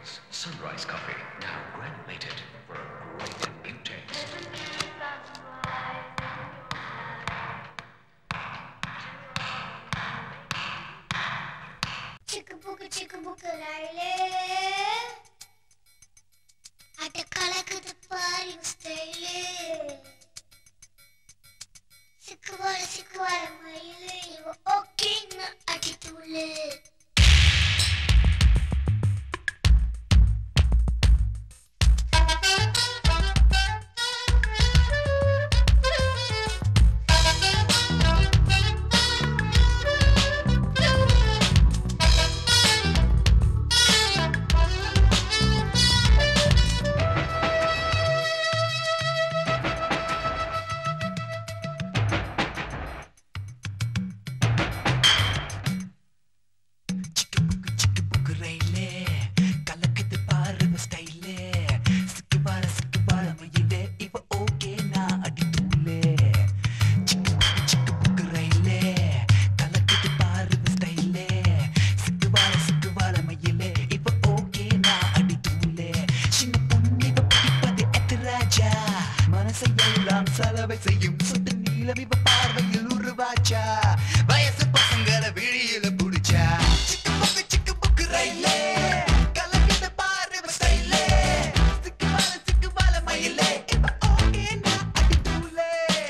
Ingredients Sunrise Coffee, now granulated for a great and new taste. சிக்கு புக்கு சிக்கு புக்கு ரயிலே அட கலக்குது பாரு ஸ்டைலே சிக்கு வர சிக்கு வர மயிலே இவ ஓகேன்னு அடித்துள்ளே சிக்கு புக்கு சிக்கு புக்கு ரயிலே கலக்குது பாரு ஸ்டைலே சிக்கு பார சிக்கு பார மயிலே இப்ப ஓகே நான் அடி தூளே சிக்கு புக்கு சிக்கு புக்கு ரயிலே கலக்குது பாரு ஸ்டைலே சிக்கு பார சிக்கு பார மயிலே இப்ப ஓகே நான் அடி தூளே சின்ன பொண்ணு இவ பிடிப்பது எத்து ராஜா மனசை எல்லாம் செலவை செய்யும் சுட்டு நீளம் இவ பார்வையில் உருவாச்சா வயசு பசங்கள விழியில புடிச்சா சிக்கு புக்கு சிக்கு புக்கு ரயிலே கலக்குது பாரு இவ ஸ்டைலே சிக்கு பால சிக்கு பால மயிலே இப்ப ஓகே நான் அடி தூளே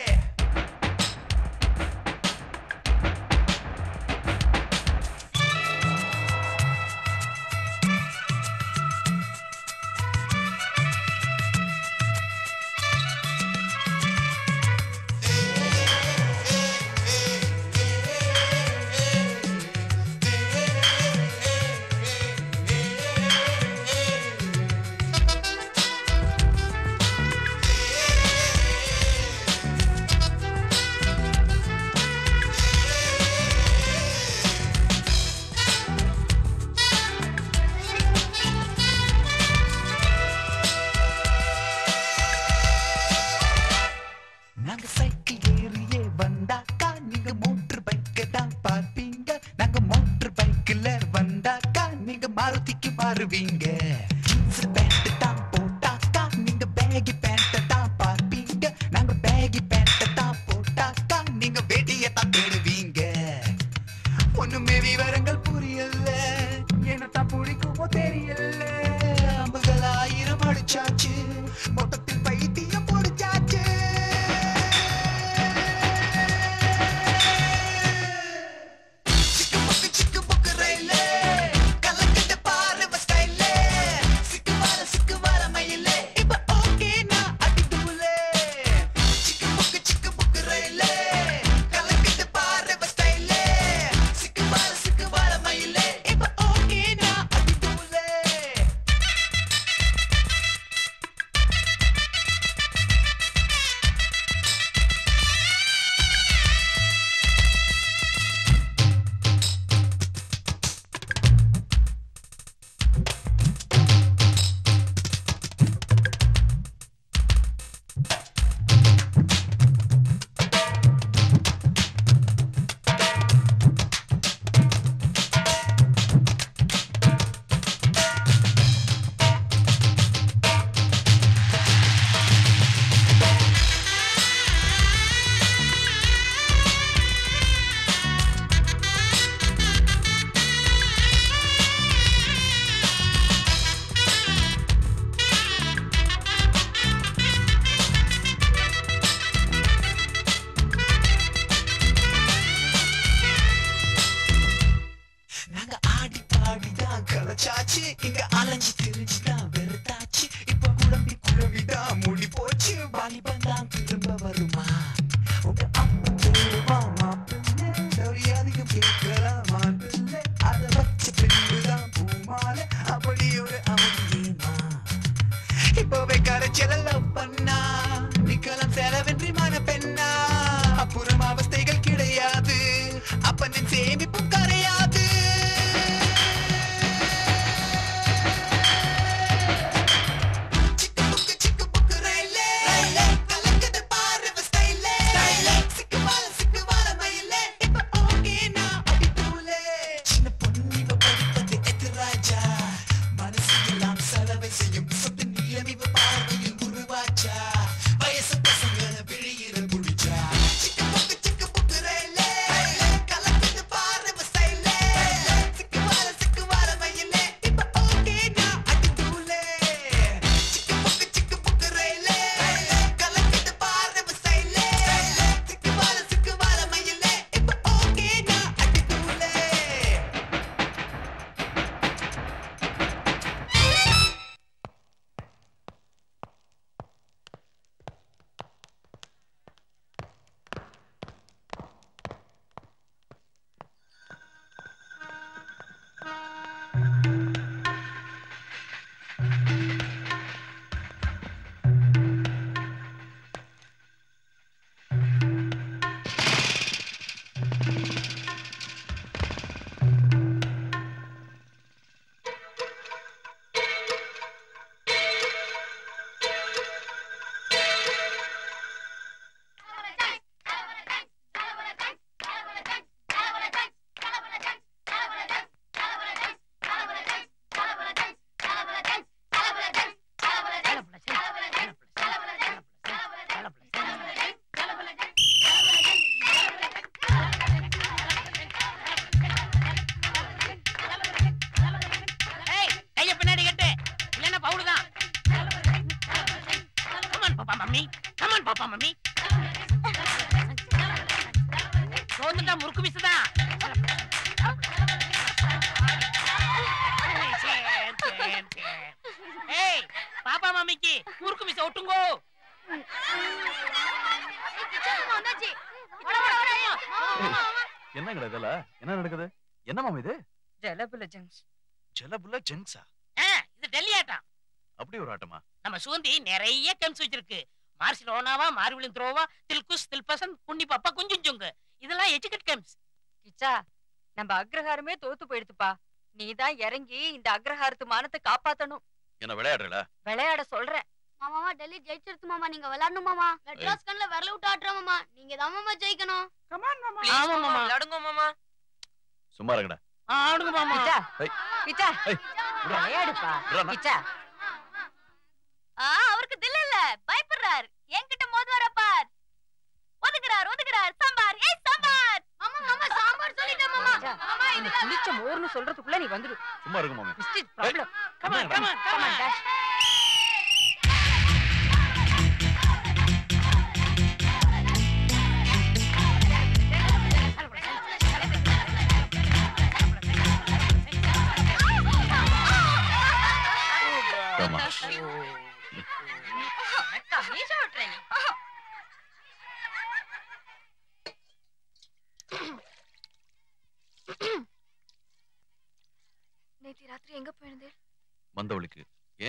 நாங்க சைக்கிள் ஏறியே வந்தாக்கா நீங்க மோட்டர் பைக்க தான் பார்ப்பீங்க நாங்க மோட்டர் பைக்ல வந்தாக்கா நீங்க மாருதிக்கு மாறுவீங்க ஜீன்ஸ் பேண்ட் தான் போட்டாக்கா நீங்க பேகி பேண்ட் தான் பார்ப்பீங்க நாங்க பேகி பேண்ட் தான் போட்டாக்கா நீங்க வேட்டியை தான் தேடுவீங்க ஒண்ணுமே விவரங்கள் புரியல என்னத்தான் பிடிக்குமோ தெரியல அம்புகள் ஆயிரம் அடிச்சாச்சு மொத்தத்தில் பைத்தியம் பிடிச்சாச்சு சிக்கு புக்கு சிக்கு புக்கு ரயிலே கலக்கிட்டு பாரு இவ ஸ்டைலே சிக்கு வார சிக்கு வார மயிலே இப்ப ஓகே நான் அடி தூளே சிக்கு புக்கு சிக்கு புக்கு ரயிலே கலக்கிட்டு பாரு இவ ஸ்டைலே சிக்கு வார சிக்கு வார மயிலே இப்ப ஓகே நான் அடி தூளே நாங்க ஆடி பாடிதான் கலைச்சாச்சு இங்க அலைஞ்சு திரிஞ்சுதான் வெறுத்தாச்சு இப்ப குழம்பி குழம்பிதான் மூடி போச்சு வாலிபன் தான் திரும்ப வருமா உங்க அப்பா தேடுவா மாப்பிள்ளை சரி அதிகம் கேட்கலாமா பிள்ளை அத வச்ச பிள்ளைதான் பூமால அப்படி ஒரு அவதியேமா இப்பவே கரைச்சலெல்லாம் பண்ணா நிக்கலாம் செலவின்றி மன பெண்ணா அப்புறம் அவஸ்தைகள் கிடையாது அப்பனின் சேமிப்பும் கரையாது சிக்கு புக்கு சிக்கு புக்கு ரயிலே ரயிலே கலக்குது பாரு இவ ஸ்டைலே ஸ்டைலே சிக்கு வாழ சிக்கு வாழ மயிலே இப்ப ஓகே நான் அடி தூளே சின்ன பொண்ணு இவ படிப்பது எத்து ராஜா மனசு எல்லாம் மம்மி கமான் பாப்பா மம்மி தோந்துட்டா முறுக்கு மிஸ் தான் ஏய் பாப்பா மம்மிக்கு முறுக்கு மிஸ் ஒட்டுங்கோ வந்தாச்சு என்னங்கடா இதெல்லாம் என்ன நடக்குது என்ன மாமா இது ஜலபுல ஜங்ஸ் ஜலபுல ஜென்ஸா ஆ, இது டெல்லி ஆட்டம் அப்படி ஒரு ஆட்டமா நம்ம சுகந்தி நிறைய கெம்ஸ் வச்சிருக்கு மார்சிலோனாவா மார்விலின் த்ரோவா தில்குஸ் தில்பசன் குன்னி பாப்பா குஞ்சுஞ்சுங்க இதெல்லாம் எஜுகேட் கெம்ஸ் கிச்சா நம்ம அக்ரஹாரமே தோத்து போயிடுத்துப்பா நீதான் இறங்கி இந்த அக்ரஹாரத்து மானத்தை காப்பாத்தணும் என்ன விளையாடுறல விளையாட சொல்றேன் மாமாமா டெல்லி ஜெயிச்சிருத்து மாமா நீங்க விளையாடணும் மாமா மெட்ராஸ் கண்ல விரல விட்டு ஆட்டுறோம் மாமா நீங்க தான் மாமா ஜெயிக்கணும் ஆமா மாமா விளையாடுங்க மாமா சும்மா இருங்கடா ஆடுங்க மாமா கிச்சா ஏய். கிச்சா ஏய், விட்றா. விளையாடுப்பா விட்றாண்ணா. கிச்சா அவருக்கு தில் இல்ல பயப்படுறார் என்கிட்ட மோதுவார பார் ஒதுக்குறார் ஒதுக்குறார் சாம்பார் ஏய் சாம்பார் மாமா மாமா சாம்பார் சொல்லிட்டேன் மாமா கிச்சா, மாமா இந்த புளிச்ச மோர்னு சொல்றதுக்குள்ள நீ வந்துடு சும்மா இருங்க மாமி mistake problem come on come on come on come on dash ஆமா மெக்கா மீச விட்டுறேன் நீ நேத்தி ராத்திரி எங்க போயிருந்தே மந்தவழிக்கு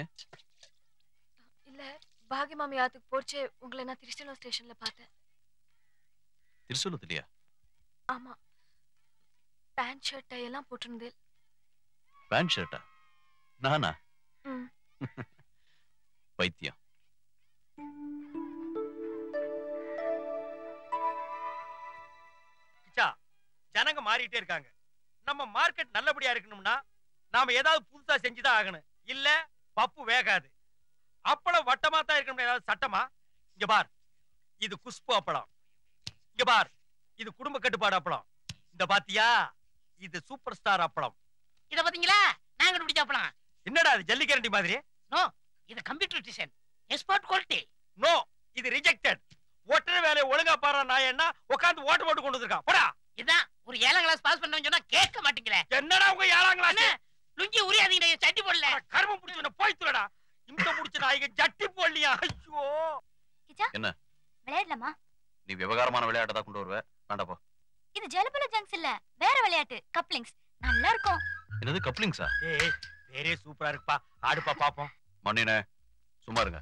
இல்ல பாகிய மாமி ஆத்துக்கு போர்ச்சே உங்களை நான் திருச்செந்தூர் ஸ்டேஷன்ல பார்த்தேன் திருசூலத்து இல்லையா ஆமா பேண்ட் ஷர்ட் டை எல்லாம் போட்டிருந்தேன் பேண்ட் ஷர்ட்டா நானா ம். பைத்தியம் கிச்சா ஜனங்க மாறிட்டே இருக்காங்க நம்ம மார்க்கெட் நல்லபடியா இருக்கணும்னா நாம ஏதாவது புதுசா செஞ்சுதான் ஆகணும் இல்ல பப்பு வேகாது அப்பளம் வட்டமா தான் இருக்கணும் ஏதாவது சட்டமா இங்க பார் இது குஷ்பு அப்பளம் இங்க பார் இது குடும்ப கட்டுப்பாடு அப்பளம் இந்த பாத்தியா இது சூப்பர் ஸ்டார் அப்பளம் இத பாத்தீங்களா நாங்க கண்டுபிடிச்சாப்பலாம் என்னடா இது ஜல்லிக்கரண்டி மாதிரி நோ இது computer design export quality no இது ரிஜெக்டட் ஒட்டுற வேலையை ஒழுங்கா பாரு நான் என்ன உட்காந்து ஓட்டு போட்டு கொண்டு வந்திருக்கான் போடா இதான் ஒரு ஏழாம் கிளாஸ் பாஸ் பண்ணவங்க சொன்னா கேட்க மாட்டீங்களே என்னடா உங்க ஏழாம் அண்ணே, கிளாஸ் லுங்கி உரியாதீங்க நான் சட்டி போடல கருமம் பிடிச்சவன போய் துறடா இந்த பிடிச்ச நாய்க்கு ஜட்டி போடலையா ஐயோ விளையாடலாமா நீ விவகாரமான விளையாட்டை தான் கொண்டு வருவ வேண்டாப்பா இது ஜலபல ஜங்ஸ் இல்ல வேற விளையாட்டு கப்ளிங்ஸ் நல்லா இருக்கும் என்னது கப்ளிங்ஸா ஏய் வேறே சூப்பரா இருக்குப்பா ஆடுப்பா பாப்போம் மண்ணினே சும்மா இருங்க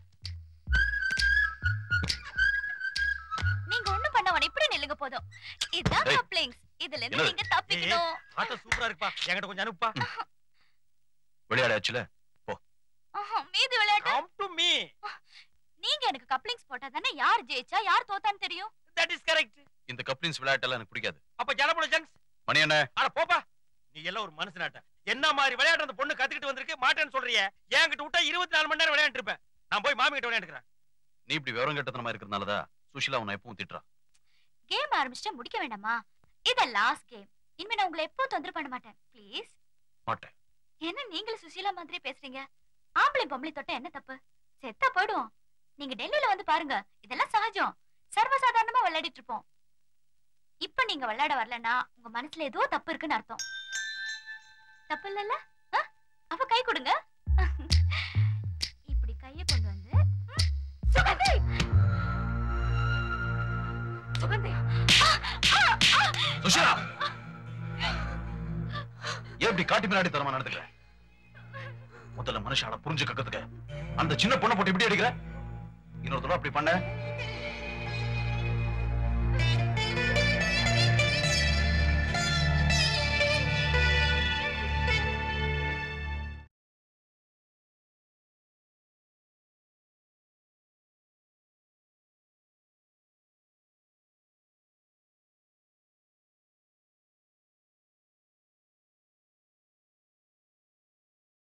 நீங்க ஒண்ணும் பண்ண வேணாம் இப்படி நில்லுங்க போதும் இதுதான் ஏய். கப்ளிங்ஸ் இதுல இருந்து என்னது? நீங்க தப்பிக்கணும் ஆட்டம் சூப்பரா இருக்குப்பா என்கிட்ட கொஞ்சம் அனுப்புப்பா விளையாடாச்சுல ஆஹா, மீதி விளையாட்டு கம் டு மீ நீங்க எனக்கு கப்ளிங்ஸ் போட்டா தானே யார் ஜெயிச்சா யார் தோத்தான்னு தெரியும் தட் இஸ் கரெக்ட் இந்த கப்ளிங்ஸ் விளையாட்டெல்லாம் எனக்கு பிடிக்காது அப்ப ஜலபுல ஜங்ஸ் மணி என்ன அட போப்பா நீ எல்லாம் ஒரு மனுஷனாட்ட என்ன மாதிரி விளையாட்டு அந்த பொண்ணு கத்துக்கிட்டு வந்திருக்கு மாட்டேன்னு சொல்றியே என்கிட்ட விட்டா இருபத்தி நாலு மணி நேரம் விளையாண்டு இருப்பேன் நான் போய் மாமி கிட்ட விளையாண்டுக்கிறேன் நீ இப்படி விவரம் கெட்டத்தனமா இருக்கிறதுனாலதான் சுஷிலா உன்னை எப்பவும் திட்டுறா கேம் ஆரம்பிச்சிட்டா முடிக்க வேண்டாமா இது லாஸ்ட் கேம் இனிமே நான் உங்களை எப்பவும் தொந்தரவு பண்ண மாட்டேன் ப்ளீஸ் மாட்டேன் என்ன நீங்களும் சுசீலா மாதிரி பேசுறீங்க ஆம்பளை பொம்பளை தொட்டா என்ன தப்பு செத்தா போயிடுவோம் நீங்க டெல்லியில வந்து பாருங்க இதெல்லாம் சகஜம் சர்வசாதாரணமா விளையாடிட்டு இருப்போம் இப்ப நீங்க விளையாட வரலன்னா உங்க மனசுல ஏதோ தப்பு இருக்குன்னு அர்த்தம் தப்பு இல்லல்ல ஆ? அப்ப கை கொடுங்க இப்படி கைய கொண்டு வந்து ம், சுகந்தி சுகந்தி ஆ, ஆ, ஆ. சுஷிலா ஏன் இப்படி காட்டி மிராடி தரமா நடந்துக்கிற முதல்ல மனுஷால புரிஞ்சு கக்கத்துக்க அந்த சின்ன பொண்ணை போட்டு இப்படி அடிக்கிற இன்னொரு தடவை அப்படி பண்ண